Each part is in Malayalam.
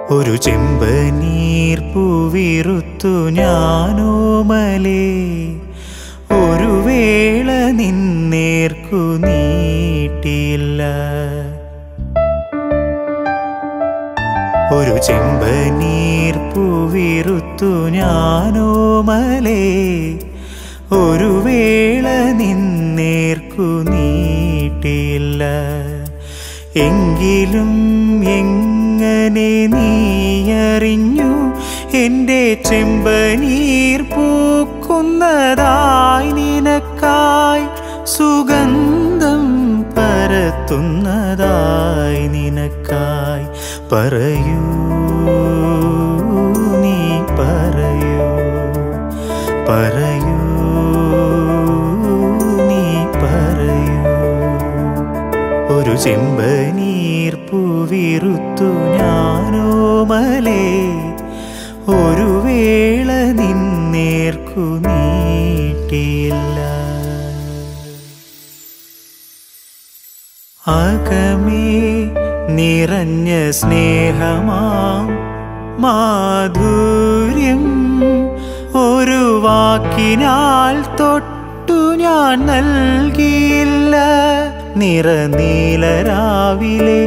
ഒരു ചെമ്പനീർ പൂവിറുത്തു ഞാനോമലേ ഒരു വേള നിന്നേർക്കു നീട്ടിയില്ല ഒരു ചെമ്പനീർ പൂവിറുത്തു ഞാനോമലേ ഒരു വേള നിന്നേർക്കു നീട്ടിയില്ല എങ്കിലും എങ്ങനെ നീയറിഞ്ഞു എൻ്റെ ചെമ്പനീർ പൂക്കുന്നതായി നിനക്കായി സുഗന്ധം പരത്തുന്നതായി നിനക്കായി പറയൂ നീ പറയൂ പറയൂ നീ പറയൂ ഒരു ചെമ്പനീർ പൂവിറുത്തു ഞാനോമലേ ഒരു വേള നിന്നേർക്കു നീട്ടിയില്ല അകമേ നിറഞ്ഞ സ്നേഹമാം മാധുര്യം ഒരു വാക്കിനാൽ തൊട്ടു ഞാൻ നൽകിയില്ല നിറനീലരാവിലെ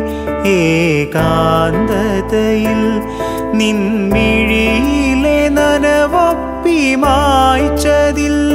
ഏകാന്തതയിൽ നിൻമിഴിയിലെ നനവൊപ്പി മായ്ച്ചതില്ല